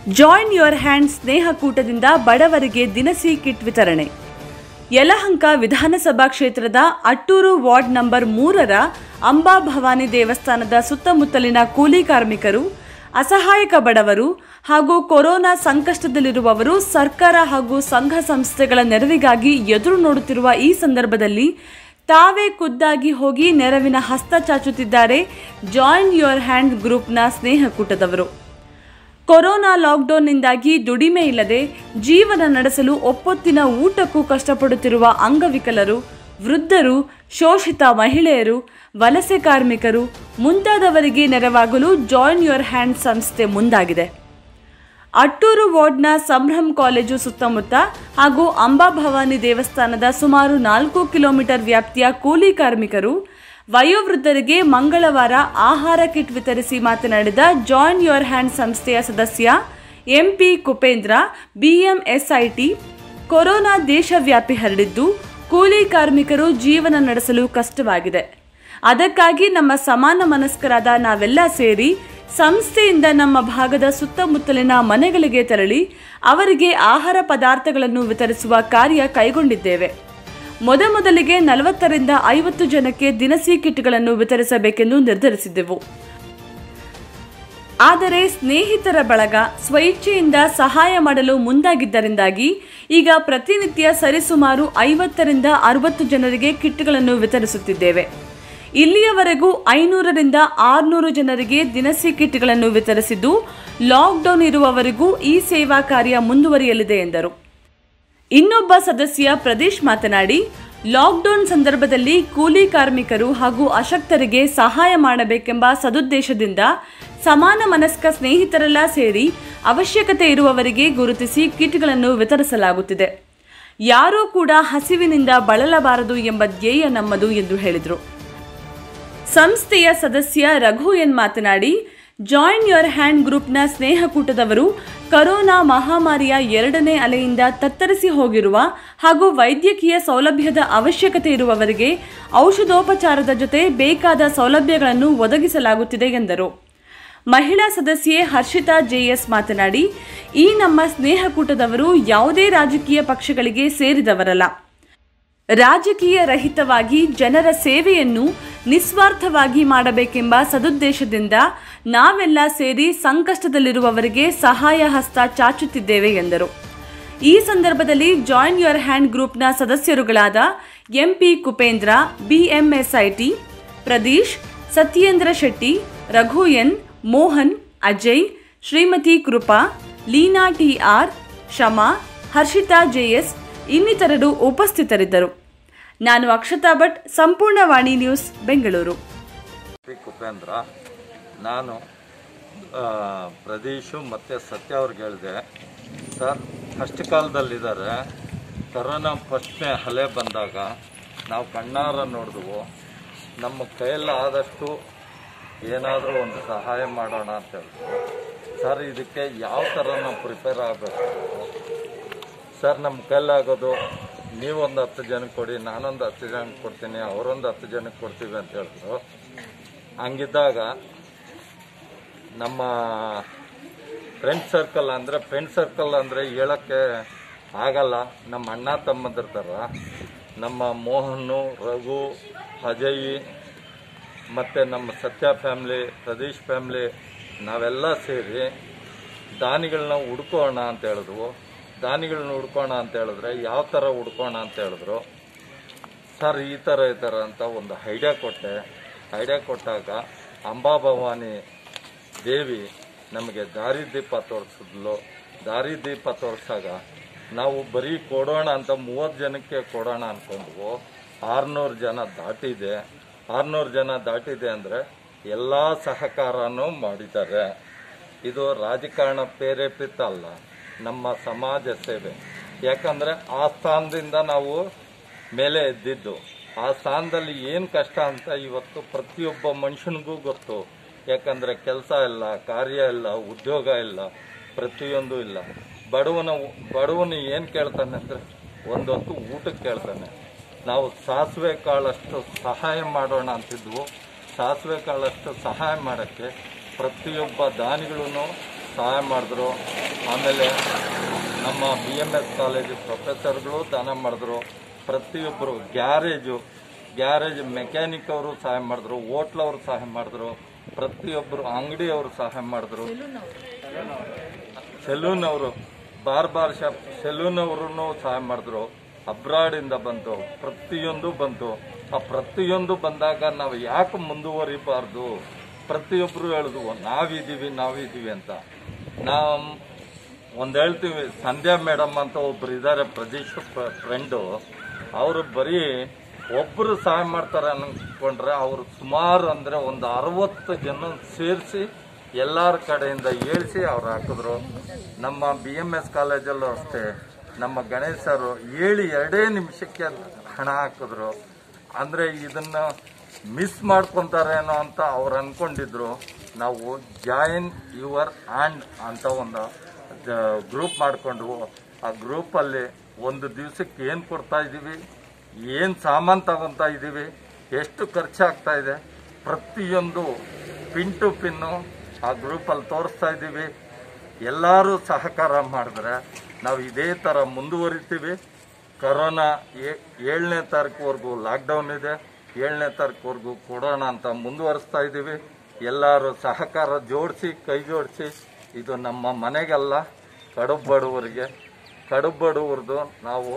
Join your hand ಸ್ನೇಹಕೂಟದಿಂದ ಬಡವರಿಗೆ ದಿನಸಿ kit ವಿತರಣೆ ಯಲಹಂಕ ವಿಧಾನಸಭಾ ಕ್ಷೇತ್ರದ ಅಟ್ಟೂರು ವಾರ್ಡ್ ನಂಬರ್ ಮೂರರ ಅಂಬಾ ಭವಾನಿ ದೇವಸ್ಥಾನದ ಸುತ್ತಮುತ್ತಲಿನ ಕೂಲಿ ಕಾರ್ಮಿಕರು ಅಸಹಾಯಕ ಬಡವರು ಹಾಗೂ ಕೊರೋನಾ ಸಂಕಷ್ಟದಲ್ಲಿರುವವರು ಸರ್ಕಾರ ಹಾಗೂ ಸಂಘ ಸಂಸ್ಥೆಗಳ ನೆರವಿಗಾಗಿ ಎದುರು ನೋಡುತ್ತಿರುವ ಈ ಸಂದರ್ಭದಲ್ಲಿ ತಾವೇ ಖುದ್ದಾಗಿ ಹೋಗಿ ನೆರವಿನ ಹಸ್ತ ಚಾಚುತ್ತಿದ್ದಾರೆ ಜಾಯಿನ್ ಯುವರ್ ಹ್ಯಾಂಡ್ ಗ್ರೂಪ್ನ ಸ್ನೇಹಕೂಟದವರು ಕೊರೋನಾ ಲಾಕ್ಡೌನ್ನಿಂದಾಗಿ ದುಡಿಮೆ ಇಲ್ಲದೆ ಜೀವನ ನಡೆಸಲು ಒಪ್ಪೊತ್ತಿನ ಊಟಕ್ಕೂ ಕಷ್ಟಪಡುತ್ತಿರುವ ಅಂಗವಿಕಲರು ವೃದ್ಧರು ಶೋಷಿತ ಮಹಿಳೆಯರು ವಲಸೆ ಕಾರ್ಮಿಕರು ಮುಂತಾದವರಿಗೆ ನೆರವಾಗಲು ಜಾಯಿನ್ ಯುವರ್ ಹ್ಯಾಂಡ್ ಸಂಸ್ಥೆ ಮುಂದಾಗಿದೆ ಅಟ್ಟೂರು ವಾರ್ಡ್ನ ಸಂಭ್ರಮ್ ಕಾಲೇಜು ಸುತ್ತಮುತ್ತ ಹಾಗೂ ಅಂಬಾಭವಾನಿ ದೇವಸ್ಥಾನದ ಸುಮಾರು ನಾಲ್ಕು ಕಿಲೋಮೀಟರ್ ವ್ಯಾಪ್ತಿಯ ಕೂಲಿ ಕಾರ್ಮಿಕರು ವಯೋವೃದ್ಧರಿಗೆ ಮಂಗಳವಾರ ಆಹಾರ ಕಿಟ್ ವಿತರಿಸಿ ಮಾತನಾಡಿದ ಜಾಯಿನ್ ಯುವರ್ ಹ್ಯಾಂಡ್ ಸಂಸ್ಥೆಯ ಸದಸ್ಯ ಎಂಪಿ ಕುಪೇಂದ್ರ ಬಿಎಂಎಸ್ಐಟಿ ಕೊರೋನಾ ದೇಶವ್ಯಾಪಿ ಹರಡಿದ್ದು ಕೂಲಿ ಕಾರ್ಮಿಕರು ಜೀವನ ನಡೆಸಲು ಕಷ್ಟವಾಗಿದೆ ಅದಕ್ಕಾಗಿ ನಮ್ಮ ಸಮಾನ ಮನಸ್ಕರಾದ ನಾವೆಲ್ಲ ಸೇರಿ ಸಂಸ್ಥೆಯಿಂದ ನಮ್ಮ ಭಾಗದ ಸುತ್ತಮುತ್ತಲಿನ ಮನೆಗಳಿಗೆ ತೆರಳಿ ಅವರಿಗೆ ಆಹಾರ ಪದಾರ್ಥಗಳನ್ನು ವಿತರಿಸುವ ಕಾರ್ಯ ಕೈಗೊಂಡಿದ್ದೇವೆ ಮೊದಮೊದಲಿಗೆ ನಲವತ್ತರಿಂದ ಐವತ್ತು ಜನಕ್ಕೆ ದಿನಸಿ ಕಿಟ್ಗಳನ್ನು ವಿತರಿಸಬೇಕೆಂದು ನಿರ್ಧರಿಸಿದ್ದೆವು ಆದರೆ ಸ್ನೇಹಿತರ ಬಳಗ ಸ್ವಇಚ್ಛೆಯಿಂದ ಸಹಾಯ ಮಾಡಲು ಮುಂದಾಗಿದ್ದರಿಂದಾಗಿ ಈಗ ಪ್ರತಿನಿತ್ಯ ಸರಿಸುಮಾರು ಐವತ್ತರಿಂದ ಅರವತ್ತು ಜನರಿಗೆ ಕಿಟ್ಗಳನ್ನು ವಿತರಿಸುತ್ತಿದ್ದೇವೆ ಇಲ್ಲಿಯವರೆಗೂ ಐನೂರರಿಂದ ಆರುನೂರು ಜನರಿಗೆ ದಿನಸಿ ಕಿಟ್ಗಳನ್ನು ವಿತರಿಸಿದ್ದು ಲಾಕ್ಡೌನ್ ಇರುವವರೆಗೂ ಈ ಸೇವಾ ಕಾರ್ಯ ಮುಂದುವರಿಯಲಿದೆ ಎಂದರು ಇನ್ನೊಬ್ಬ ಸದಸ್ಯ ಪ್ರದೇಶ್ ಮಾತನಾಡಿ ಲಾಕ್ಡೌನ್ ಸಂದರ್ಭದಲ್ಲಿ ಕೂಲಿ ಕಾರ್ಮಿಕರು ಹಾಗೂ ಅಶಕ್ತರಿಗೆ ಸಹಾಯ ಮಾಡಬೇಕೆಂಬ ಸದುದ್ದೇಶದಿಂದ ಸಮಾನ ಮನಸ್ಕ ಸ್ನೇಹಿತರೆಲ್ಲ ಸೇರಿ ಅವಶ್ಯಕತೆ ಇರುವವರಿಗೆ ಗುರುತಿಸಿ ಕಿಟ್ಗಳನ್ನು ವಿತರಿಸಲಾಗುತ್ತಿದೆ ಯಾರೂ ಕೂಡ ಹಸಿವಿನಿಂದ ಬಳಲಬಾರದು ಎಂಬ ಧ್ಯೇಯ ನಮ್ಮದು ಎಂದು ಹೇಳಿದರು ಸಂಸ್ಥೆಯ ಸದಸ್ಯ ರಘು ಎನ್ ಮಾತನಾಡಿ ಜಾಯಿನ್ ಯುವರ್ ಹ್ಯಾಂಡ್ ಗ್ರೂಪ್ನ ಸ್ನೇಹಕೂಟದವರು ಕರೋನಾ ಮಹಾಮಾರಿಯ ಎರಡನೇ ಅಲೆಯಿಂದ ತತ್ತರಿಸಿ ಹೋಗಿರುವ ಹಾಗೂ ವೈದ್ಯಕೀಯ ಸೌಲಭ್ಯದ ಅವಶ್ಯಕತೆ ಇರುವವರಿಗೆ ಔಷಧೋಪಚಾರದ ಜೊತೆ ಬೇಕಾದ ಸೌಲಭ್ಯಗಳನ್ನು ಒದಗಿಸಲಾಗುತ್ತಿದೆ ಎಂದರು ಮಹಿಳಾ ಸದಸ್ಯೆ ಹರ್ಷಿತಾ ಜೆಎಸ್ ಮಾತನಾಡಿ ಈ ನಮ್ಮ ಸ್ನೇಹಕೂಟದವರು ಯಾವುದೇ ರಾಜಕೀಯ ಪಕ್ಷಗಳಿಗೆ ಸೇರಿದವರಲ್ಲ ರಾಜಕೀಯ ರಹಿತವಾಗಿ ಜನರ ಸೇವೆಯನ್ನು ನಿಸ್ವಾರ್ಥವಾಗಿ ಮಾಡಬೇಕೆಂಬ ಸದುದ್ದೇಶದಿಂದ ನಾವೆಲ್ಲ ಸೇರಿ ಸಂಕಷ್ಟದಲ್ಲಿರುವವರಿಗೆ ಸಹಾಯ ಹಸ್ತ ಚಾಚುತ್ತಿದ್ದೇವೆ ಎಂದರು ಈ ಸಂದರ್ಭದಲ್ಲಿ ಜಾಯಿನ್ ಯುವರ್ ಹ್ಯಾಂಡ್ ಗ್ರೂಪ್ನ ಸದಸ್ಯರುಗಳಾದ MP Kupendra BMSIT Pradeesh Satyendra Shetty Raghu N Mohan Ajay Shrimati Krupa Leena TR Shama Harshitha JS ಇನ್ನಿತರರು ಉಪಸ್ಥಿತರಿದ್ದರು ನಾನು ಅಕ್ಷತಾ ಭಟ್ ಸಂಪೂರ್ಣ ವಾಣಿ ನ್ಯೂಸ್ ಬೆಂಗಳೂರು ಪಿ ಕುಪೇಂದ್ರ ನಾನು ಆ, ಪ್ರದೀಶು ಮತ್ತು ಸತ್ಯ ಅವ್ರಿಗೆ ಹೇಳಿದೆ ಸರ್ ಕಷ್ಟ ಕಾಲದಲ್ಲಿದ್ದಾರೆ ಕರೋನಾ ಫಸ್ಟ್ನೇ ಅಲೆ ಬಂದಾಗ ನಾವು ಕಣ್ಣಾರ ನೋಡಿದ್ವು ನಮ್ಮ ಕೈಯಲ್ಲಿ ಆದಷ್ಟು ಏನಾದರೂ ಒಂದು ಸಹಾಯ ಮಾಡೋಣ ಅಂತ ಹೇಳಿದ್ರು ಸರ್ ಇದಕ್ಕೆ ಯಾವ ಥರ ನಾವು ಪ್ರಿಪೇರ್ ಆಗಬೇಕು ಸರ್ ನಮ್ಮ ಕೈಲಾಗೋದು ನೀವೊಂದು ಹತ್ತು ಜನಕ್ಕೆ ಕೊಡಿ ನಾನೊಂದು ಹತ್ತು ಜನಕ್ಕೆ ಕೊಡ್ತೀನಿ ಅವರೊಂದು ಹತ್ತು ಜನಕ್ಕೆ ಕೊಡ್ತೀವಿ ಅಂತ ಹೇಳಿದ್ರು ಹಂಗಿದ್ದಾಗ ನಮ್ಮ ಫ್ರೆಂಡ್ ಸರ್ಕಲ್ ಅಂದರೆ ಫ್ರೆಂಡ್ ಸರ್ಕಲ್ ಅಂದರೆ ಹೇಳೋಕ್ಕೆ ಆಗಲ್ಲ ನಮ್ಮ ಅಣ್ಣ ತಮ್ಮಂದ್ರ ಥರ ನಮ್ಮ ಮೋಹನು ರಘು ಅಜಯ್ ಮತ್ತು ನಮ್ಮ ಸತ್ಯ ಫ್ಯಾಮ್ಲಿ ಪ್ರದೀಶ್ ಫ್ಯಾಮ್ಲಿ ನಾವೆಲ್ಲ ಸೇರಿ ದಾನಿಗಳನ್ನ ಹುಡ್ಕೋಣ ಅಂತ ಹೇಳಿದ್ವು ದಾನಿಗಳನ್ನ ಹುಡ್ಕೋಣ ಅಂತ ಹೇಳಿದ್ರೆ ಯಾವ ಥರ ಹುಡ್ಕೋಣ ಅಂತ ಹೇಳಿದ್ರು ಸರ್ ಈ ಥರ ಈ ಥರ ಅಂತ ಒಂದು ಐಡಿಯಾ ಕೊಟ್ಟೆ ಐಡಿಯಾ ಕೊಟ್ಟಾಗ ಅಂಬಾಭವಾನಿ ದೇವಿ ನಮಗೆ ದಾರಿದೀಪ ತೋರಿಸಿದ್ಲು ದಾರಿದೀಪ ತೋರಿಸಾಗ ನಾವು ಬರೀ ಕೊಡೋಣ ಅಂತ ಮೂವತ್ತು ಜನಕ್ಕೆ ಕೊಡೋಣ ಅಂದ್ಕೊಂಡ್ವು ಆರುನೂರು ಜನ ದಾಟಿದೆ ಆರುನೂರು ಜನ ದಾಟಿದೆ ಅಂದರೆ ಎಲ್ಲ ಸಹಕಾರನೂ ಮಾಡಿದ್ದಾರೆ ಇದು ರಾಜಕಾರಣ ಪ್ರೇರೇಪಿತ ಅಲ್ಲ ನಮ್ಮ ಸಮಾಜ ಸೇವೆ ಯಾಕಂದರೆ ಆ ಸ್ಥಾನದಿಂದ ನಾವು ಮೇಲೆ ಎದ್ದಿದ್ದು ಆ ಸ್ಥಾನದಲ್ಲಿ ಏನು ಕಷ್ಟ ಅಂತ ಇವತ್ತು ಪ್ರತಿಯೊಬ್ಬ ಮನುಷ್ಯನಿಗೂ ಗೊತ್ತು ಯಾಕಂದರೆ ಕೆಲಸ ಇಲ್ಲ ಕಾರ್ಯ ಇಲ್ಲ ಉದ್ಯೋಗ ಇಲ್ಲ ಪ್ರತಿಯೊಂದು ಇಲ್ಲ ಬಡವನ ಬಡವನು ಏನು ಕೇಳ್ತಾನೆ ಅಂದರೆ ಒಂದೊತ್ತು ಊಟಕ್ಕೆ ಕೇಳ್ತಾನೆ ನಾವು ಸಾಸಿವೆ ಕಾಳಷ್ಟು ಸಹಾಯ ಮಾಡೋಣ ಅಂತಿದ್ವು ಸಾಸಿವೆ ಕಾಳಷ್ಟು ಸಹಾಯ ಮಾಡೋಕ್ಕೆ ಪ್ರತಿಯೊಬ್ಬ ದಾನಿಗಳೂ ಸಹಾಯ ಮಾಡಿದ್ರು ಆಮೇಲೆ ನಮ್ಮ ಬಿ ಎಮ್ ಎಸ್ ಕಾಲೇಜು ಪ್ರೊಫೆಸರ್ಗಳು ದಾನ ಮಾಡಿದ್ರು ಪ್ರತಿಯೊಬ್ಬರು ಗ್ಯಾರೇಜು ಗ್ಯಾರೇಜ್ ಮೆಕ್ಯಾನಿಕ್ ಅವರು ಸಹಾಯ ಮಾಡಿದ್ರು ಹೋಟ್ಲ್ ಅವರು ಸಹಾಯ ಮಾಡಿದ್ರು ಪ್ರತಿಯೊಬ್ಬರು ಅಂಗಡಿಯವರು ಸಹಾಯ ಮಾಡಿದ್ರು ಸೆಲೂನ್ ಅವರು ಬಾರ್ ಬಾರ್ ಶಾಪ್ ಸೆಲೂನ್ ಅವರು ಸಹಾಯ ಮಾಡಿದ್ರು ಅಬ್ರಾಡಿಂದ ಬಂತು ಪ್ರತಿಯೊಂದು ಬಂತು ಆ ಪ್ರತಿಯೊಂದು ಬಂದಾಗ ನಾವು ಯಾಕೆ ಮುಂದುವರಿಬಾರ್ದು ಪ್ರತಿಯೊಬ್ಬರು ಹೇಳಿದ್ವು ನಾವಿದ್ದೀವಿ ನಾವಿದ್ದೀವಿ ಅಂತ ನಾವು ಒಂದು ಹೇಳ್ತೀವಿ ಸಂಧ್ಯಾ ಮೇಡಮ್ ಅಂತ ಒಬ್ರು ಇದ್ದಾರೆ ಪ್ರದೇಶ ಫ್ರೆಂಡು ಅವರು ಬರೀ ಒಬ್ಬರು ಸಹಾಯ ಮಾಡ್ತಾರೆ ಅನ್ಕೊಂಡ್ರೆ ಅವರು ಸುಮಾರು ಅಂದರೆ ಒಂದು ಅರವತ್ತು ಜನ ಸೇರಿಸಿ ಎಲ್ಲರ ಕಡೆಯಿಂದ ಏಳಿಸಿ ಅವ್ರು ಹಾಕಿದ್ರು ನಮ್ಮ ಬಿ ಎಮ್ ಎಸ್ ಕಾಲೇಜಲ್ಲೂ ಅಷ್ಟೇ ನಮ್ಮ ಗಣೇಶ್ ಸರು ಹೇಳಿ ಎರಡೇ ನಿಮಿಷಕ್ಕೆ ಹಣ ಹಾಕಿದ್ರು ಅಂದರೆ ಇದನ್ನ ಮಿಸ್ ಮಾಡ್ಕೊತಾರೇನೋ ಅಂತ ಅವ್ರು ಅನ್ಕೊಂಡಿದ್ರು ನಾವು ಜಾಯಿನ್ ಯುವರ್ ಹ್ಯಾಂಡ್ ಅಂತ ಒಂದು ಗ್ರೂಪ್ ಮಾಡಿಕೊಂಡು ಆ ಗ್ರೂಪಲ್ಲಿ ಒಂದು ದಿವಸಕ್ಕೆ ಏನು ಕೊಡ್ತಾ ಇದ್ದೀವಿ ಏನು ಸಾಮಾನು ತಗೊತಾ ಇದ್ದೀವಿ ಎಷ್ಟು ಖರ್ಚಾಗ್ತಾ ಇದೆ ಪ್ರತಿಯೊಂದು ಪಿನ್ ಟು ಪಿನ್ನು ಆ ಗ್ರೂಪಲ್ಲಿ ತೋರಿಸ್ತಾ ಇದ್ದೀವಿ ಎಲ್ಲರೂ ಸಹಕಾರ ಮಾಡಿದ್ರೆ ನಾವು ಇದೇ ಥರ ಮುಂದುವರಿತೀವಿ ಕರೋನಾ ಏ- ಏಳನೇ ತಾರೀಕುವರೆಗೂ ಲಾಕ್ಡೌನ್ ಇದೆ ಏಳನೇ ತಾರೀಕುವರೆಗೂ ಕೊಡೋಣ ಅಂತ ಮುಂದುವರಿಸ್ತಾ ಇದ್ದೀವಿ ಎಲ್ಲರೂ ಸಹಕಾರ ಜೋಡಿಸಿ ಕೈ ಜೋಡಿಸಿ ಇದು ನಮ್ಮ ಮನೆಗಲ್ಲ ಕಡುಬು ಬಡವರಿಗೆ ಕಡುಬು ಬಡವ್ರದ್ದು ನಾವು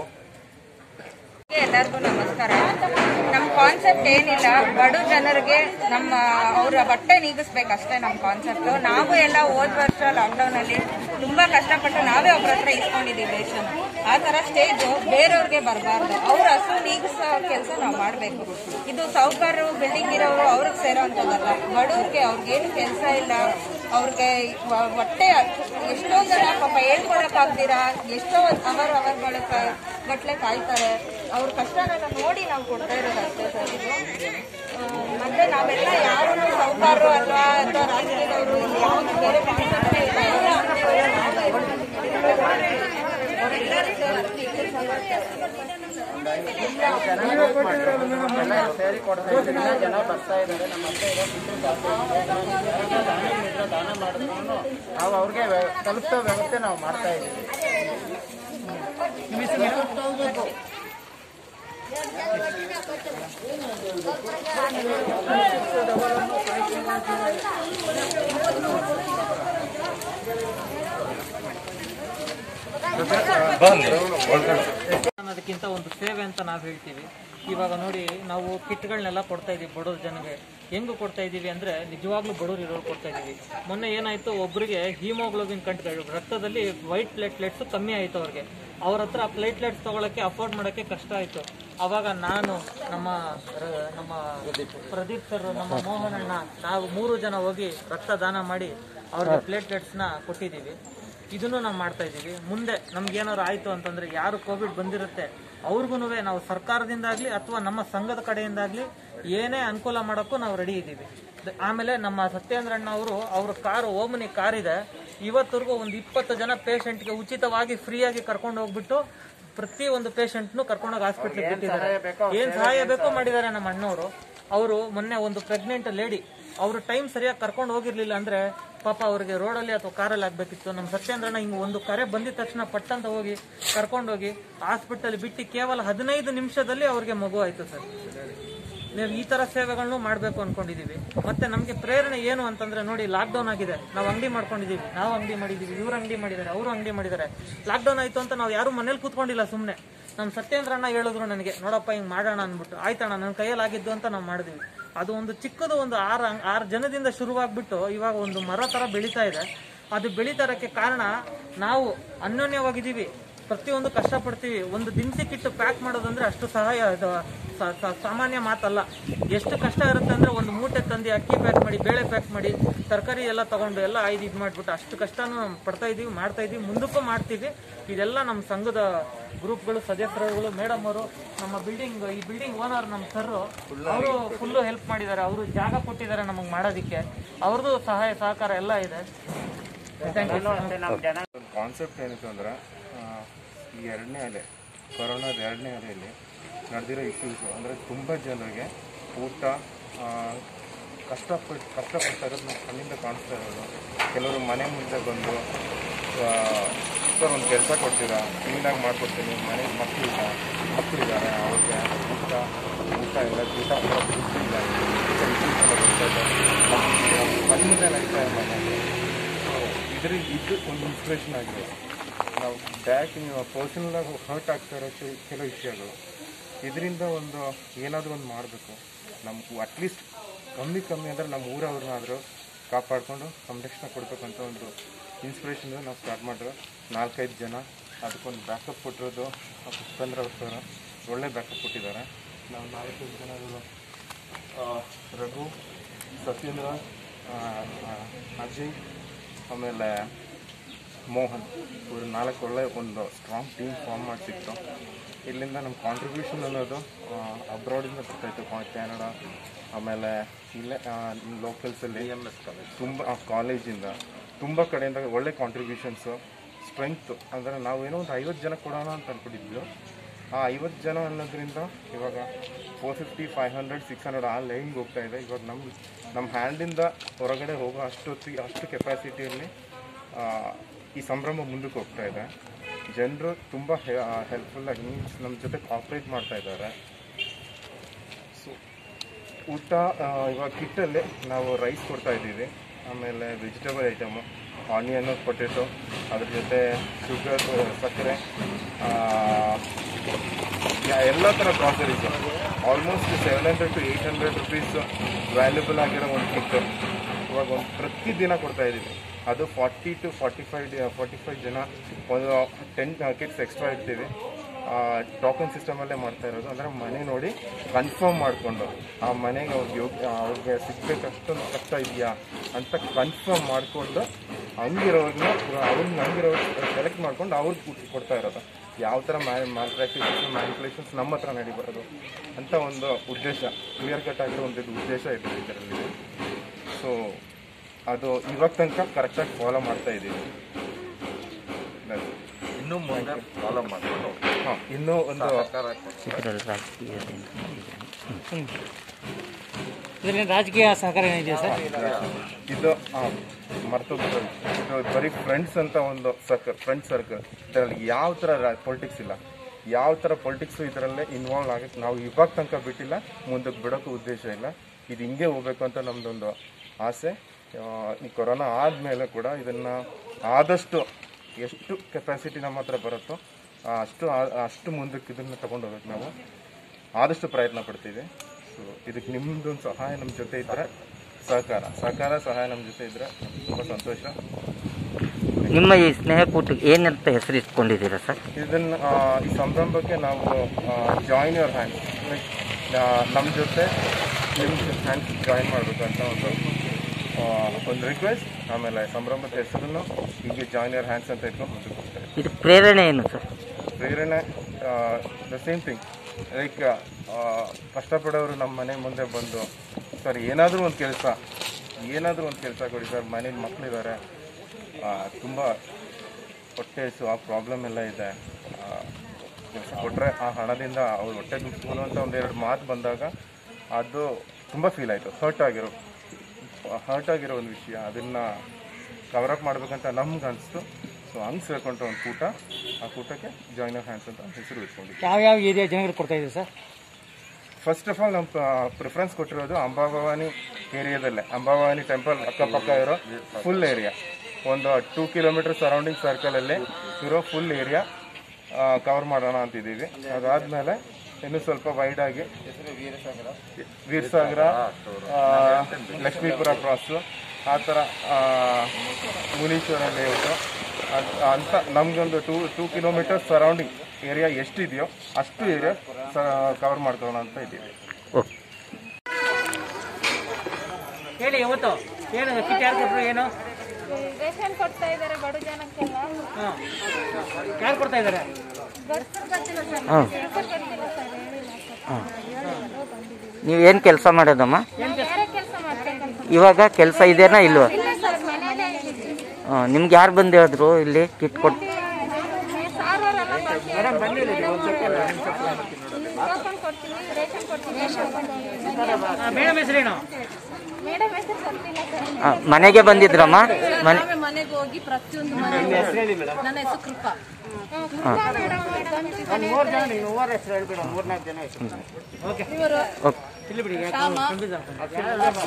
ಎಲ್ಲರಿಗೂ ನಮಸ್ಕಾರ ನಮ್ಮ ಕಾನ್ಸೆಪ್ಟ್ ಏನಿಲ್ಲ ಬಡ ಜನರಿಗೆ ನಮ್ಮ ಅವರ ಬಟ್ಟೆ ನೀಗಿಸ್ಬೇಕಷ್ಟೇ ನಮ್ಮ ಕಾನ್ಸೆಪ್ಟ್ ನಾವು ಎಲ್ಲ ಹೋದ್ ವರ್ಷ ಲಾಕ್ಡೌನ್ ಅಲ್ಲಿ ತುಂಬಾ ಕಷ್ಟಪಟ್ಟು ನಾವೇ ಒಬ್ರ ಹತ್ರ ಇಸ್ಕೊಂಡಿದೀವಿ ರೇಷನ್ ಆ ತರ ಸ್ಟೇಜ್ ಬೇರೆಯವ್ರಿಗೆ ಬರಬಾರ್ದು ಅವ್ರ ಹಸು ನೀಗಿಸೋ ಕೆಲಸ ನಾವು ಮಾಡಬೇಕು ಇದು ಸಾಹುಕಾರರು ಬಿಲ್ಡಿಂಗ್ ಇರೋರು ಅವ್ರಿಗೆ ಸೇರೋಂಥದ್ದಲ್ಲ ಬಡವ್ರಿಗೆ ಅವ್ರಿಗೇನು ಕೆಲಸ ಇಲ್ಲ ಅವ್ರಿಗೆ ವ- ಹೊಟ್ಟೆ ಎಷ್ಟೋ ಜನ ಪಾಪ ಹೇಳ್ಕೊಳಕ್ಕಾಗ್ದಿರಾ ಎಷ್ಟೋ ಅವರ್ ಅವರ್ಗಳ ಗಟ್ಲೆ ಕಾಯ್ತಾರೆ ಅವ್ರ ಕಷ್ಟನೆಲ್ಲ ನೋಡಿ ನಾವು ಕೊಡ್ತಾ ಇರೋದು ಅಷ್ಟೇ ಸರ್ ಇದು ಆ, ಮತ್ತೆ ನಾವೆಲ್ಲ ಯಾರು ಸಾಹುಕಾರರು ಅಥವಾ ಅಥವಾ ರಾಜಕೀಯದವರು ಯಾವುದು ಬೇರೆ ಕಾನ್ಸೆಪ್ಟೇ ಇಲ್ಲ ಎಲ್ಲ ಅಂಗಡಿಯವರು ನಾವೇ ಅವರೆಲ್ಲರೂ ಸೇರಿ ಈ ಕೆಲಸ ಮಾಡ್ತಾರೆ ಎಲ್ಲ ಸೇರಿ ಕೊಡ್ತಾ ಇದ್ರಿಂದ ಜನ ಬರ್ತಾ ಇದ್ದಾರೆ ನಮ್ಮ ಹತ್ರ ಇರೋ ದುಡ್ಡು ಜಾಸ್ತಿ ಆಗಿದೆ. ಯಾರಿಗೆ ದಾನ ಇದ್ರೆ ದಾನ ಮಾಡಿದ್ರು ನಾವು ಅವ್ರಿಗೆ ವ್ಯ- ತಲುಪಿಸೋ ವ್ಯವಸ್ಥೆ ನಾವು ಮಾಡ್ತಾ ಇದ್ದೀವಿ ಅನ್ನೋದಕ್ಕಿಂತ ಒಂದು ಸೇವೆ ಅಂತ ನಾವು ಹೇಳ್ತೀವಿ ಇವಾಗ ನೋಡಿ ನಾವು ಕಿಟ್ಗಳನ್ನೆಲ್ಲ ಕೊಡ್ತಾ ಇದೀವಿ ಬಡವ್ರ ಜನಗೆ ಹೆಂಗು ಕೊಡ್ತಾ ಇದೀವಿ ಅಂದ್ರೆ ನಿಜವಾಗ್ಲೂ ಬಡವ್ರು ಇರೋರು ಕೊಡ್ತಾ ಇದೀವಿ ಮೊನ್ನೆ ಏನಾಯ್ತು ಒಬ್ರಿಗೆ ಹೀಮೋಗ್ಲೋಬಿನ್ ಕಂಟ್ಗಳು ರಕ್ತದಲ್ಲಿ ವೈಟ್ ಪ್ಲೇಟ್ಲೆಟ್ಸ್ ಕಮ್ಮಿ ಆಯ್ತು ಅವ್ರಿಗೆ ಅವ್ರ ಹತ್ರ ಪ್ಲೇಟ್ಲೆಟ್ಸ್ ತಗೊಳಕ್ಕೆ ಅಫೋರ್ಡ್ ಮಾಡೋಕ್ಕೆ ಕಷ್ಟ ಆಯ್ತು ಅವಾಗ ನಾನು ನಮ್ಮ ರ- ನಮ್ಮ ಪ್ರದೀಪ್ ಸರ್ ನಮ್ಮ ಮೋಹನ್ ಅಣ್ಣ ನಾವು ಮೂರು ಜನ ಹೋಗಿ ರಕ್ತ ದಾನ ಮಾಡಿ ಅವ್ರಿಗೆ ಪ್ಲೇಟ್ಲೆಟ್ಸ್ನ ಕೊಟ್ಟಿದ್ದೀವಿ ಇದನ್ನು ನಾವು ಮಾಡ್ತಾ ಇದ್ದೀವಿ ಮುಂದೆ ನಮ್ಗೆ ಏನಾದ್ರು ಆಯ್ತು ಅಂತಂದ್ರೆ ಯಾರು ಕೋವಿಡ್ ಬಂದಿರುತ್ತೆ ಅವ್ರಿಗೂ ನಾವು ಸರ್ಕಾರದಿಂದಾಗ್ಲಿ ಅಥವಾ ನಮ್ಮ ಸಂಘದ ಕಡೆಯಿಂದಾಗ್ಲಿ ಏನೇ ಅನುಕೂಲ ಮಾಡೋಕ್ಕೂ ನಾವು ರೆಡಿ ಇದ್ದೀವಿ ದ- ಆಮೇಲೆ ನಮ್ಮ ಸತ್ಯೇಂದ್ರ ಅಣ್ಣ ಅವರು ಅವ್ರ ಕಾರು ಓಮನಿ ಕಾರ್ ಇದೆ ಇವತ್ತವರೆಗೂ ಒಂದು ಇಪ್ಪತ್ತು ಜನ ಪೇಷಂಟ್ಗೆ ಉಚಿತವಾಗಿ ಫ್ರೀಯಾಗಿ ಕರ್ಕೊಂಡು ಹೋಗ್ಬಿಟ್ಟು ಪ್ರತಿ ಒಂದು ಪೇಷಂಟ್ನು ಕರ್ಕೊಂಡೋಗಿ ಹಾಸ್ಪಿಟ್ಲಿಗೆ ಬಿಟ್ಟಿದ್ದಾರೆ ಏನ್ ಸಹಾಯ ಬೇಕೋ ಮಾಡಿದ್ದಾರೆ ನಮ್ಮ ಅಣ್ಣವರು ಅವರು ಮೊನ್ನೆ ಒಂದು ಪ್ರೆಗ್ನೆಂಟ್ ಲೇಡಿ ಅವರು ಟೈಮ್ ಸರಿಯಾಗಿ ಕರ್ಕೊಂಡು ಹೋಗಿರ್ಲಿಲ್ಲ ಅಂದ್ರೆ ಪಾಪ ಅವ್ರಿಗೆ ರೋಡಲ್ಲಿ ಅಥವಾ ಕಾರಲ್ಲಿ ಆಗ್ಬೇಕಿತ್ತು ನಮ್ಮ ಸತ್ಯೇಂದ್ರಣ್ಣ ಹಿಂಗ್ ಒಂದು ಕರೆ ಬಂದಿದ ತಕ್ಷಣ ಪಟ್ಟಂತ ಹೋಗಿ ಕರ್ಕೊಂಡೋಗಿ ಹಾಸ್ಪಿಟಲ್ ಬಿಟ್ಟು ಕೇವಲ ಹದಿನೈದು ನಿಮಿಷದಲ್ಲಿ ಅವ್ರಿಗೆ ಮಗು ಆಯ್ತು ಸರ್ ನೀವು ಈ ತರ ಸೇವೆಗಳನ್ನು ಮಾಡಬೇಕು ಅನ್ಕೊಂಡಿದೀವಿ ಮತ್ತೆ ನಮಗೆ ಪ್ರೇರಣೆ ಏನು ಅಂತಂದ್ರೆ ನೋಡಿ ಲಾಕ್ಡೌನ್ ಆಗಿದೆ ನಾವು ಅಂಗಡಿ ಮಾಡ್ಕೊಂಡಿದೀವಿ ನಾವು ಅಂಗಡಿ ಮಾಡಿದೀವಿ ಇವ್ರು ಅಂಗಡಿ ಮಾಡಿದ್ದಾರೆ ಅವರು ಅಂಗಡಿ ಮಾಡಿದ್ದಾರೆ ಲಾಕ್ಡೌನ್ ಆಯ್ತು ಅಂತ ನಾವು ಯಾರು ಮನೇಲಿ ಕೂತ್ಕೊಂಡಿಲ್ಲ ಸುಮ್ಮನೆ ನಮ್ಮ ಸತ್ಯೇಂದ್ರ ಅಣ್ಣ ಹೇಳಿದ್ರು ನನಗೆ ನೋಡಪ್ಪ ಹಿಂಗ್ ಮಾಡೋಣ ಅಂದ್ಬಿಟ್ಟು ಆಯ್ತಣ್ಣ ನನ್ನ ಕೈಯಲ್ಲಿ ಆಗಿದ್ದು ಅಂತ ನಾವು ಮಾಡಿದ್ವಿ ಅದು ಒಂದು ಚಿಕ್ಕದು ಒಂದು ಆರು ಆರು ಜನದಿಂದ ಶುರುವಾಗ್ಬಿಟ್ಟು ಇವಾಗ ಒಂದು ಮರ ತರ ಬೆಳೀತಾ ಇದೆ ಅದು ಬೆಳೀತಾ ಇರೋಕ್ಕೆ ಕಾರಣ ನಾವು ಅನ್ಯೋನ್ಯವಾಗಿದ್ದೀವಿ ಪ್ರತಿಯೊಂದು ಕಷ್ಟಪಡ್ತೀವಿ ಒಂದು ದಿನಸಿ ಕಿಟ್ಟು ಪ್ಯಾಕ್ ಮಾಡೋದಂದ್ರೆ ಅಷ್ಟು ಸಹಾಯ ಅದು ಸ- ಸ- ಸಾಮಾನ್ಯ ಮಾತಲ್ಲ ಎಷ್ಟು ಕಷ್ಟ ಇರುತ್ತೆ ಅಂದ್ರೆ ಒಂದು ಮೂಟೆ ತಂದು ಅಕ್ಕಿ ಪ್ಯಾಕ್ ಮಾಡಿ ಬೇಳೆ ಪ್ಯಾಕ್ ಮಾಡಿ ತರಕಾರಿ ಎಲ್ಲ ತಗೊಂಡು ಎಲ್ಲ ಐದು ಇದು ಮಾಡಿಬಿಟ್ಟು ಅಷ್ಟು ಕಷ್ಟನೂ ನಾವು ಪಡ್ತಾ ಇದೀವಿ ಮಾಡ್ತಾ ಇದೀವಿ ಮುಂದಕ್ಕೂ ಮಾಡ್ತೀವಿ ಇದೆಲ್ಲ ನಮ್ಮ ಸಂಘದ ಗ್ರೂಪ್ಗಳು ಸದಸ್ಯರುಗಳು ಮೇಡಮ್ ಅವರು ನಮ್ಮ ಬಿಲ್ಡಿಂಗ್ ಈ ಬಿಲ್ಡಿಂಗ್ ಓನರ್ ನಮ್ಮ ಸರ್ ಅವರು ಫುಲ್ಲು ಹೆಲ್ಪ್ ಮಾಡಿದ್ದಾರೆ ಅವರು ಜಾಗ ಕೊಟ್ಟಿದ್ದಾರೆ ನಮಗೆ ಮಾಡೋದಕ್ಕೆ ಅವ್ರದ್ದು ಸಹಾಯ ಸಹಕಾರ ಎಲ್ಲ ಇದೆ ಥ್ಯಾಂಕ್ ಯು ಒಂದು ಕಾನ್ಸೆಪ್ಟ್ ಏನಿತ್ತು ಅಂದ್ರೆ ಆ, ಈ ಎರಡನೇ ಅಲೆ ಕೊರೋನಾದ ಎರಡನೇ ಅಲೆಯಲ್ಲಿ ನಡೆದಿರೋ ಇಶ್ಯೂಸು ಅಂದರೆ ತುಂಬ ಜನರಿಗೆ ಊಟ ಆ, ಕಷ್ಟಪಟ್ಟು ಕಷ್ಟಪಡ್ತಾ ಇರೋದು ನಮ್ಮ ಕಣ್ಣಿಂದ ಕಾಣಿಸ್ತಾ ಇರೋದು ಕೆಲವರು ಮನೆ ಮುಂದೆ ಬಂದು ಸರ್ ಒಂದು ಕೆಲಸ ಕೊಡ್ತೀರಾ ಕ್ಲೀನಾಗಿ ಮಾಡಿಕೊಡ್ತೀನಿ ಮನೆಗೆ ಮಕ್ಕಳಿಲ್ಲ ಮಕ್ಕಳಿದ್ದಾರೆ ಅವ್ರಿಗೆ ಊಟ ಊಟ ಇಲ್ಲ ಊಟ ಕೂಡ ದುಡ್ಡು ಇಲ್ಲ ಊಟ ಇಶ್ಯೂಸ್ ಎಲ್ಲ ಬರ್ತಾ ಇದೆ ಕಣ್ಣು ಮುಂದೆ ನಡೀತಾ ಇದೆ ಮನೆ ಇದರಿಂದ ಇದು ಒಂದು ಇನ್ಸ್ಪಿರೇಷನ್ ಆಗಿದೆ ನಾವು ಬ್ಯಾಕ್ ಪರ್ಸನಲ್ ಆಗಿ ಹರ್ಟ್ ಆಗ್ತಾ ಇರೋ ಕೆಲ- ಕೆಲವು ವಿಷಯಗಳು ಇದರಿಂದ ಒಂದು ಏನಾದರೂ ಒಂದು ಮಾಡಬೇಕು ನಮ್ಮ ಅಟ್ಲೀಸ್ಟ್ ಕಮ್ಮಿ ಕಮ್ಮಿ ಅಂದರೆ ನಮ್ಮ ಊರವ್ರನ್ನಾದರೂ ಕಾಪಾಡಿಕೊಂಡು ಸಂರಕ್ಷಣೆ ಕೊಡಬೇಕಂತ ಒಂದು ಇನ್ಸ್ಪಿರೇಷನ್ ನಾವು ಸ್ಟಾರ್ಟ್ ಮಾಡಿರೋ ನಾಲ್ಕೈದು ಜನ ಅದಕ್ಕೊಂದು ಬ್ಯಾಕಪ್ ಕೊಟ್ಟಿರೋದು ಆ ಪುಷ್ಪೇಂದ್ರ ಅವ್ರ ಸರ್ ಒಳ್ಳೆ ಬ್ಯಾಕಪ್ ಕೊಟ್ಟಿದ್ದಾರೆ ನಾವು ನಾಲ್ಕೈದು ಜನ ಆ, ರಘು ಸತ್ಯೇಂದ್ರ ಆ, ಆ, ಅಜಯ್ ಆಮೇಲೆ ಮೋಹನ್ ಇವರು ನಾಲ್ಕು ಒಳ್ಳೆ ಒಂದು ಸ್ಟ್ರಾಂಗ್ ಟೀಮ್ ಫಾರ್ಮ್ ಮಾಡಿ ಸಿಕ್ತು ಇಲ್ಲಿಂದ ನಮ್ಮ ಕಾಂಟ್ರಿಬ್ಯೂಷನ್ ಅನ್ನೋದು ಅಬ್ರಾಡಿಂದ ಬರ್ತಾಯಿತ್ತು ಕ್ಯಾನಡಾ ಆಮೇಲೆ ಇಲ್ಲೇ ಲೋಕಲ್ಸಲ್ಲಿ ತುಂಬ ಕಾಲೇಜಿಂದ ತುಂಬ ಕಡೆಯಿಂದ ಒಳ್ಳೆ ಕಾಂಟ್ರಿಬ್ಯೂಷನ್ಸು ಸ್ಟ್ರೆಂಗ್ತು ಅಂದರೆ ನಾವೇನೋ ಒಂದು ಐವತ್ತು ಜನ ಕೊಡೋಣ ಅಂತ ಅಂದ್ಕೊಂಡಿದ್ವಿ ಆ ಐವತ್ತು ಜನ ಅನ್ನೋದ್ರಿಂದ ಇವಾಗ four fifty five hundred six hundred ಆ ಲೈನ್ಗೆ ಹೋಗ್ತಾ ಇದೆ ಇವಾಗ ನಮ್ಮ ನಮ್ಮ ಹ್ಯಾಂಡಿಂದ ಹೊರಗಡೆ ಹೋಗೋ ಅಷ್ಟೊತ್ತಿ ಅಷ್ಟು ಕೆಪಾಸಿಟಿಯಲ್ಲಿ ಈ ಸಂಭ್ರಮ ಮುಂದಕ್ಕೆ ಹೋಗ್ತಾ ಇದೆ ಜನರು ತುಂಬ ಹೆಲ್ಪ್ಫುಲ್ಲಾಗಿ ಮೀನ್ಸ್ ನಮ್ಮ ಜೊತೆ ಕಾಪ್ರೇಟ್ ಮಾಡ್ತಾ ಇದ್ದಾರೆ ಸೊ ಊಟ ಆ, ಇವಾಗ ಕಿಟ್ಟಲ್ಲಿ ನಾವು ರೈಸ್ ಕೊಡ್ತಾ ಇದ್ದೀವಿ ಆಮೇಲೆ ವೆಜಿಟೇಬಲ್ ಐಟಮು ಆನಿಯನ್ ಪೊಟೆಟೊ ಅದ್ರ ಜೊತೆ ಶುಗರ್ ಸಕ್ಕರೆ ಆ, ಯಾ- ಎಲ್ಲ ಥರ groceries almost seven hundred to eight hundred rupees valuable ಆಗಿರೋ ಒಂದು ಕಿಟ್ ಇವಾಗ ಒಂದು ಪ್ರತಿದಿನ ಕೊಡ್ತಾ ಇದ್ದೀವಿ ಅದು forty to forty five forty five ಜನ ಒಂದು ಟೆನ್ ಕಿಟ್ಸ್ ಎಕ್ಸ್ಟ್ರಾ ಇಡ್ತೀವಿ ಟೋಕನ್ ಸಿಸ್ಟಮಲ್ಲೇ ಮಾಡ್ತಾ ಇರೋದು ಅಂದರೆ ಮನೆ ನೋಡಿ ಕನ್ಫರ್ಮ್ ಮಾಡಿಕೊಂಡು ಆ ಮನೆಗೆ ಅವ್ರಿಗೆ ಯೋಗ್ಯ ಅವ್ರಿಗೆ ಸಿಗ್ಬೇಕು ಅಷ್ಟೊಂದು ಕಷ್ಟ ಇದೆಯಾ ಅಂತ ಕನ್ಫರ್ಮ್ ಮಾಡಿಕೊಂಡು ಹಂಗಿರೋರ್ನ ಅವ್ರನ್ನ ಹಂಗಿರೋ ಸೆಲೆಕ್ಟ್ ಮಾಡ್ಕೊಂಡು ಅವ್ರಿಗೆ ಕೊಡ್ತಾ ಇರೋದು ಯಾವ ಥರ ಮ್ಯಾನ್ ಮ್ಯಾಲ್ ಪ್ರಾಕ್ಟೀಸಸ್ ಮ್ಯಾನಿಪುಲೇಷನ್ಸ್ ನಮ್ಮ ಹತ್ರ ನಡಿಬರೋದು ಅಂತ ಒಂದು ಉದ್ದೇಶ ಕ್ಲಿಯರ್ ಕಟ್ ಆಗಿರೋ ಒಂದು ಉದ್ದೇಶ ಇದೆ ಇದರಲ್ಲಿ ಸೊ ಅದು ಇವಾಗ ತನಕ ಕರೆಕ್ಟಾಗಿ ಫಾಲೋ ಮಾಡ್ತಾ ಇದ್ದೀವಿ ಇನ್ನೂ ಮುಂದೆ ಫಾಲೋ ಮಾಡ್ಕೊಂಡು ಹಾಂ ಇನ್ನೂ ಒಂದು ಸಹಕಾರ ಕೊಡ್ತಾರೆ. ಇದರಲ್ಲಿ ರಾಜಕೀಯ ಸಹಕಾರ ಏನಿದೆ ಸರ್ ಇದು ಮರ್ತು ಇದು ಬರೀ ಫ್ರೆಂಡ್ಸ್ ಅಂತ ಒಂದು ಸರ್ಕಲ್ ಫ್ರೆಂಡ್ ಸರ್ಕಲ್ ಇದರಲ್ಲಿ ಯಾವ ಥರ ಪೊಲಿಟಿಕ್ಸ್ ಇಲ್ಲ ಯಾವ ಥರ ಪೊಲಿಟಿಕ್ಸು ಇದರಲ್ಲೇ ಇನ್ವಾಲ್ವ್ ಆಗಕ್ಕೆ ನಾವು ಇವಾಗ ತನಕ ಬಿಟ್ಟಿಲ್ಲ ಮುಂದಕ್ಕೆ ಬಿಡೋಕ್ಕೂ ಉದ್ದೇಶ ಇಲ್ಲ ಇದು ಹಿಂಗೆ ಹೋಗ್ಬೇಕು ಅಂತ ನಮ್ಮದೊಂದು ಆಸೆ ಆ, ಈ ಕೊರೋನಾ ಆದಮೇಲೆ ಕೂಡ ಇದನ್ನು ಆದಷ್ಟು ಎಷ್ಟು ಕೆಪಾಸಿಟಿ ನಮ್ಮ ಹತ್ರ ಬರುತ್ತೋ ಆ ಅಷ್ಟು ಆ- ಅಷ್ಟು ಮುಂದಕ್ಕೆ ಇದನ್ನು ತಗೊಂಡು ಹೋಗ್ಬೇಕು ನಾವು ಆದಷ್ಟು ಪ್ರಯತ್ನ ಪಡ್ತೀವಿ ಸೊ ಇದಕ್ಕೆ ನಿಮ್ಮದೊಂದು ಸಹಾಯ ನಮ್ಮ ಜೊತೆ ಇದ್ದರೆ ಸಹಕಾರ ಸಹಕಾರ ಸಹಾಯ ನಮ್ಮ ಜೊತೆ ಇದ್ದರೆ ತುಂಬ ಸಂತೋಷ ನಿಮ್ಮ ಈ ಸ್ನೇಹಕೂಟಕ್ಕೆ ಏನಂತ ಹೆಸರಿಟ್ಕೊಂಡಿದ್ದೀರಾ ಸರ್ ಇದನ್ನು ಆ, ಈ ಸಂರಂಭಕ್ಕೆ ನಾವು ಜಾಯಿನ್ ಯುವರ್ ಹ್ಯಾಂಡ್ ಲೈಕ್ ನಮ್ಮ ಜೊತೆ ನಿಮ್ಮ ಹ್ಯಾಂಡ್ ಜಾಯಿನ್ ಮಾಡಬೇಕು ಅಂತ ಒಂದು ಆ, ಒಂದು ರಿಕ್ವೆಸ್ಟ್ ಆಮೇಲೆ ಸಂಭ್ರಮದ ಹೆಸರನ್ನು ಹೀಗೆ ಜಾಯಿನ್ ಯುವರ್ ಹ್ಯಾಂಡ್ಸ್ ಅಂತ ಇಟ್ಕೊಂಡು ಮುಂದಕ್ಕೆ ಹೋಗ್ತಾರೆ ಇದು ಪ್ರೇರಣೆ ಏನು ಸರ್ ಪ್ರೇರಣೆ ದ ಸೇಮ್ ಥಿಂಗ್ ಲೈಕ್ ಕಷ್ಟಪಡೋರು ನಮ್ಮ ಮನೆ ಮುಂದೆ ಬಂದು ಸರ್ ಏನಾದರೂ ಒಂದು ಕೆಲಸ ಏನಾದರೂ ಒಂದು ಕೆಲಸ ಕೊಡಿ ಸರ್ ಮನೇಲಿ ಮಕ್ಕಳಿದ್ದಾರೆ ತುಂಬ ಹೊಟ್ಟೆ ಹಸು ಆ ಪ್ರಾಬ್ಲಮ್ ಎಲ್ಲ ಇದೆ ಕೆಲಸ ಕೊಟ್ಟರೆ ಆ ಹಣದಿಂದ ಅವ್ರು ಹೊಟ್ಟೆ ತುಂಬಿಸ್ಬೋದು ಅಂತ ಒಂದೆರಡು ಮಾತು ಬಂದಾಗ ಅದು ತುಂಬ ಫೀಲ್ ಆಯಿತು ಹರ್ಟ್ ಆಗಿರೋ ಹರ್ಟ್ ಆಗಿರೋ ಒಂದು ವಿಷಯ ಅದನ್ನು ಕವರಪ್ ಮಾಡ್ಬೇಕಂತ ನಮ್ಗೆ ಅನಿಸ್ತು ಸೊ ಹಂಗೆ ಸೇರ್ಕೊಂಡ್ರೆ ಒಂದು ಕೂಟ ಆ ಕೂಟಕ್ಕೆ ಜಾಯಿನ್ ಆಫ್ ಹ್ಯಾಂಡ್ಸ್ ಅಂತ ಹೆಸರು ಇಟ್ಕೊಂಡಿದ್ವಿ ಯಾವ್ಯಾವ ಏರಿಯಾ ಜನಗಳು ಕೊಡ್ತಾ ಇದೆ ಸರ್ ಫಸ್ಟ್ ಆಫ್ ಆಲ್ ನಮ್ಮ ಪ್ರಿಫರೆನ್ಸ್ ಕೊಟ್ಟಿರೋದು ಅಂಬಾಭವಾನಿ ಏರಿಯಾದಲ್ಲೇ ಅಂಬಾಭವಾನಿ ಟೆಂಪಲ್ ಅಕ್ಕಪಕ್ಕ ಇರೋ ಫುಲ್ ಏರಿಯಾ ಒಂದು ಟೂ ಕಿಲೋಮೀಟರ್ ಸರೌಂಡಿಂಗ್ ಸರ್ಕಲಲ್ಲಿ ಇರೋ ಫುಲ್ ಏರಿಯಾ ಕವರ್ ಮಾಡೋಣ ಅಂತಿದ್ದೀವಿ ಅದಾದಮೇಲೆ ಇನ್ನೂ ಸ್ವಲ್ಪ ವೈಡ್ ಆಗಿ ವೀರಸಾಗರ ಆ, ಲಕ್ಷ್ಮೀಪುರ ಕ್ರಾಸು ಆ ಥರ ಆ, ಮುನೀಶ್ವರ ಲೇಔಟು ಅದ್- ಅಂತ ನಮಗೊಂದು two two kilometre surrounding area ಎಷ್ಟಿದೆಯೋ ಅಷ್ಟು ಏರಿಯಾ ಕವರ್ ಮಾಡ್ಕೊಳ್ಳೋಣ ಅಂತ ಇದ್ದೀವಿ ಓಕೆ ಹೇಳಿ ಇವತ್ತು ಏನು ಕಿಟ್ ಯಾರು ಕೊಟ್ಟರು ಏನು ರೇಷನ್ ಕೊಡ್ತಾ ಇದ್ದಾರೆ ಬಡ ಜನಕ್ಕೆಲ್ಲ ಹಾಂ ಯಾರು ಕೊಡ್ತಾ ಇದ್ದಾರೆ ಬರ್ಸರ್ ಗೊತ್ತಿಲ್ಲ ಸರ್ ಹಾಂ ಹೆಸರು ಗೊತ್ತಿಲ್ಲ ಸರ್ ಹೇಳಿಲ್ಲ ಸರ್ ನೀವೇನು ಕೆಲಸ ಮಾಡೋದಮ್ಮ ಬೇರೆ ಕೆಲಸ ಮಾಡ್ಬೇಕಂತ ಇವಾಗ ಕೆಲಸ ಇದೆನಾ ಇಲ್ವಾ ಇಲ್ಲ ಸರ್ ಮನೇಲೇ ಇದ್ದೀವಿ ಹಾಂ ನಿಮ್ಗೆ ಯಾರು ಬಂದು ಹೇಳಿದ್ರು ಇಲ್ಲಿ ಕಿಟ್ ಕೊಟ್ಟು ಸಾರೋರೆಲ್ಲ ಬರ್ತಾರೆ ಟೋಕನ್ ಕೊಡ್ತೀನಿ ರೇಷನ್ ಕೊಡ್ತೀನಿ ಮೇಡಮ್ ಹೆಸರೇನು ಮೇಡಮ್ ಹೆಸರು ಗೊತ್ತಿಲ್ಲ ಸರ್ ಆ, ಮನೆಗೆ ಬಂದಿದ್ರಮ್ಮ ಮನೆ ಮನೆಗೆ ಹೋಗಿ ಪ್ರತಿಯೊಂದು ಮನೆ ನನ್ನ ಹೆಸರು ಕೃಪಾ ಒಂದು ಮೂರು ಜನ ನೀವು ಮೂವರು ಹೆಸರು ಹೇಳ್ಬಿಡು ಮೂರ್ನಾಲ್ಕು ಜನ ಹೆಸರು ಓಕೆ ಇಲ್ಲಿ ಬಿಡಿ ಯಾಕೆ confuse ಆಗ್ತದೆ.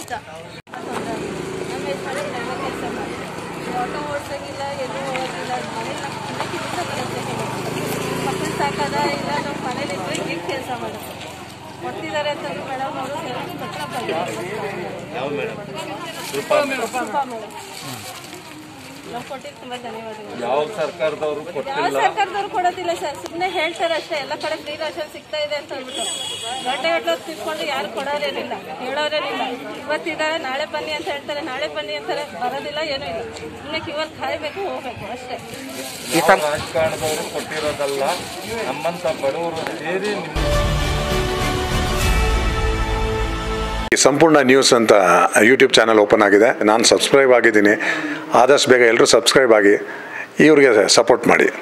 ನಮ್ಮ ಯಜಮಾನ ಎಲ್ಲ ಕೆಲಸ ಮಾಡಿ ಆಟೋ ಓಡ್ಸೋಗಿಲ್ಲ ಎಲ್ಲೂ ಹೋಗೋದಿಲ್ಲ ಮನೇಲಿ ನಮ್ಮ ಚಿನ್ನಕ್ಕೆ ಊಟ ಬರುತ್ತೆ ಮಕ್ಕಳು ಸಾಕದ ಇಲ್ಲ ನಮ್ಮ ಮನೇಲಿ ಇದ್ರೆ ಹೇಗೆ ಕೆಲಸ ಮಾಡೋದು ಕೊಡ್ತಿದ್ದಾರೆ ಅಂತಂದ್ರೆ ಮೇಡಮ್ ಅವರು ಸೇರಿ ಕೃಪಾ ಮೇಡಮ್ ನಾವು ಕೊಟ್ಟಿದ್ದು ತುಂಬ ಧನ್ಯವಾದಗಳು ಯಾವ ಸರ್ಕಾರದವರು ಯಾವ ಕೊಟ್ಟಿಲ್ಲ ಸರ್ಕಾರದವ್ರು ಕೊಡೋದಿಲ್ಲ ಸರ್ ಸುಮ್ಮನೆ ಹೇಳ್ತಾರೆ ಅಷ್ಟೇ ಎಲ್ಲ ಕಡೆ ಫ್ರೀ ರೇಷನ್ ಸಿಗ್ತಾ ಇದೆ ಅಂತ ಹೇಳ್ಬಿಟ್ಟು ಗಂಟೆ ಗಟ್ಟಲೆ ತಿಳ್ಕೊಂಡು ಯಾರು ಕೊಡೋರೇನಿಲ್ಲ ಹೇಳೋರೇನಿಲ್ಲ ಇವತ್ತಿದ್ದಾರೆ ನಾಳೆ ಬನ್ನಿ ಅಂತ ಹೇಳ್ತಾರೆ ನಾಳೆ ಬನ್ನಿ ಅಂತಾರೆ ಬರೋದಿಲ್ಲ ಏನೂ ಇಲ್ಲ ಸುಮ್ಮನೆ ಕ್ಯೂವಲ್ಲಿ ಕಾಯಬೇಕು ಹೋಗ್ಬೇಕು ಅಷ್ಟೇ ಯಾವ ರಾಜಕಾರಣದವರು ಕೊಟ್ಟಿರೋದಲ್ಲ ನಮ್ಮಂತ ಬಡವರು ಸೇರಿ ನಿಮ್ಮ ಈ ಸಂಪೂರ್ಣ ನ್ಯೂಸ್ ಅಂತ ಯೂಟ್ಯೂಬ್ ಚಾನಲ್ ಓಪನ್ ಆಗಿದೆ ನಾನು ಸಬ್ಸ್ಕ್ರೈಬ್ ಆಗಿದ್ದೀನಿ ಆದಷ್ಟು ಬೇಗ ಎಲ್ಲರೂ ಸಬ್ಸ್ಕ್ರೈಬ್ ಆಗಿ ಇವ್ರಿಗೆ ಸಪೋರ್ಟ್ ಮಾಡಿ